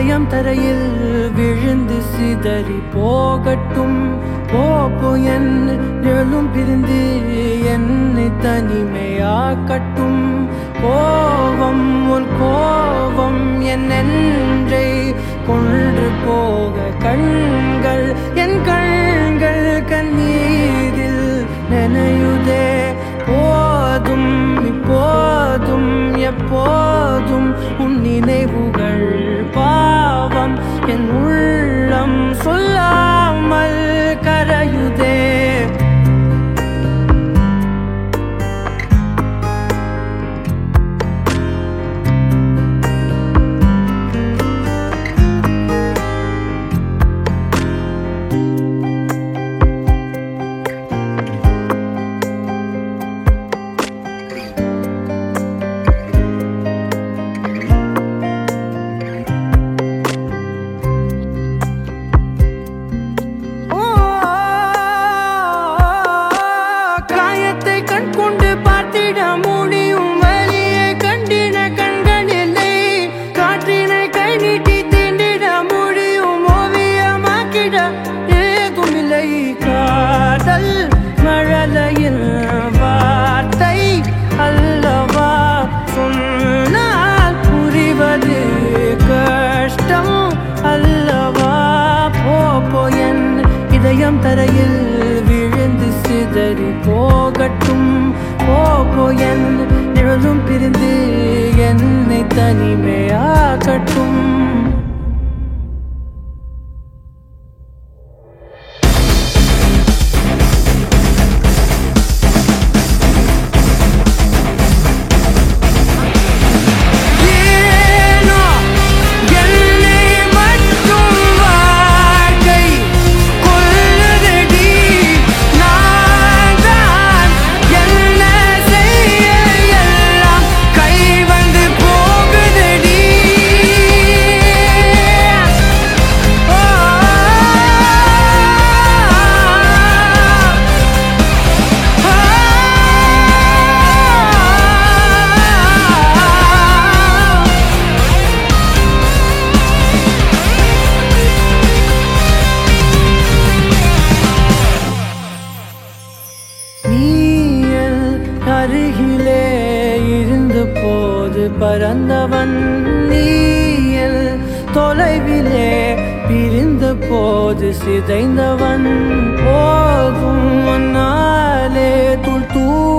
இதயம் தரையில் விழுந்து சிதறி போகட்டும் போப்போ என் நிழலும் பிரிந்து என்னை தனிமையாக்கட்டும் கோபம் உன் கோபம் என் நெஞ்சை கொன்று போக கண்கள் என் கண்கள் கண்ணீரில் நினையுதே போதும் இப்போதும் எப்போதும் உன் நினைவுகள் பாவம் என் உள்ளம் சொல்லாமல் கரையுதே ஓ, காயத்தை கண் கொண்டு பார்த்திட முடியும் வலியை கண்டிட கண்கள் இல்லை காற்றினை கை நீட்டி தீண்டிட முடியும் ஓவியமாக்கிட ஏதும் இல்லை காதல் மழலையில் வார்த்தை அல்லவா சொன்னால் புரிவது கஷ்டம் அல்லவா போப்போ என் இதயம் தரையில் விழுந்து சிதறி போகட்டும் போப்போ என் நிழலும் பிரிந்து என்னை தனிமையாகட்டும் ஏனோ என்னை மட்டும் வாழ்க்கை கொல்லுதடி நான் தான் என்ன செய்ய எல்லாம் கை வந்து போகுதடி ஓ நீயல் அருகிலே இருந்த போது பறந்தவன் நீயல் தொலைவிலே பிரிந்த போது சிதைந்தவன் போதும் முன்னாலே துள் தூ